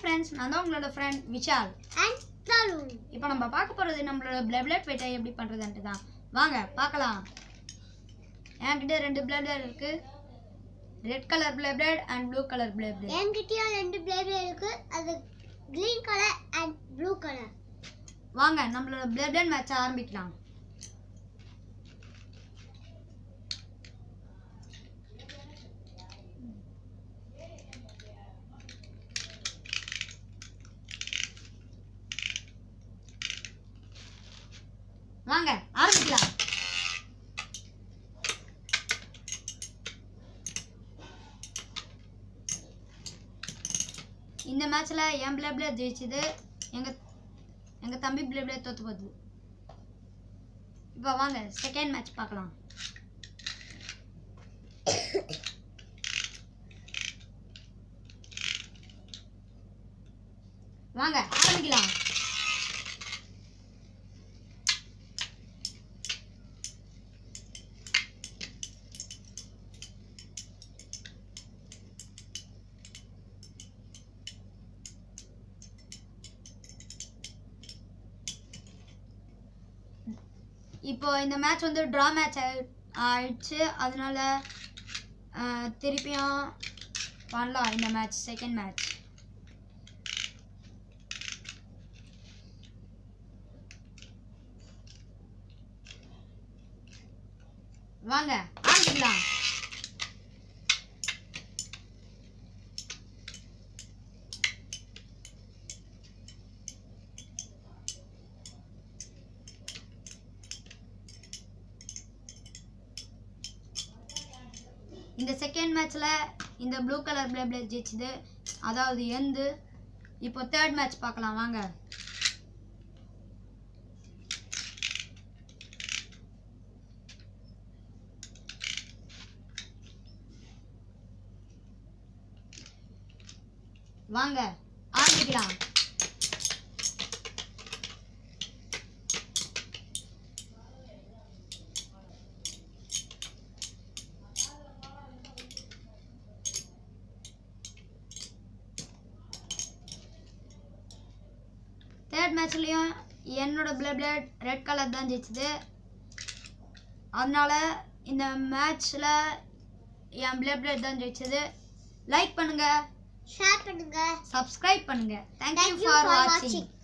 Friends நான் தான் உங்களோட ஃப்ரெண்ட் விஷால் அண்ட் தருண் இப்போ நம்ம பார்க்க போகிறது நம்மளோட பிளட் பிளட் வெயிட்டை எப்படி பண்ணுறதுன்ட்டு தான் வாங்க பார்க்கலாம் என்கிட்ட ரெண்டு பிளட் பிளட் இருக்கு red colour plate plate and blue colour plate plate என்கிட்டயும் ரெண்டு பிளேட் இருக்கு அது green colour and blue colour வாங்க நம்மளோட பிளட் பிளட் மேட்ச் ஆரம்பிக்கலாம் வாங்க ஆரம்பிக்கலாம் இந்த மேட்ச்ல என் பிளட் பிளட் ஜெயிச்சது எங்க எங்க தம்பி பிளட் பிளட் தோத்து போகுது இப்போ வாங்க செகண்ட் மேட்ச் பார்க்கலாம் வாங்க ஆரம்பிக்கலாம் இப்போ இந்த மேட்ச் வந்து ட்ரா மேட்ச் ஆயிடுச்சு அதனால அஹ், திருப்பியும் பண்ணலாம் இந்த மேட்ச் செகண்ட் மேட்ச் வாங்க ஆரம்பிக்கலாம் இந்த செகண்ட் மேட்ச்ல இந்த ப்ளூ கலர் பிளே பிளே ஜெயிச்சுது அதாவது எந்து இப்போ தேர்ட் மேட்ச் பார்க்கலாம் வாங்க வாங்க ஆரம்பிக்கலாம் தேர்ட் மேட்ச்லேயும் என்னோட பிளட் பிளட் ரெட் கலர் தான் ஜெயிச்சது அதனால இந்த மேட்ச்சில் என் பிளட் பிளட் தான் ஜெயிச்சது லைக் பண்ணுங்க ஷேர் பண்ணுங்க சப்ஸ்கிரைப் பண்ணுங்க thank you Thank you for for வாட்சிங் watching.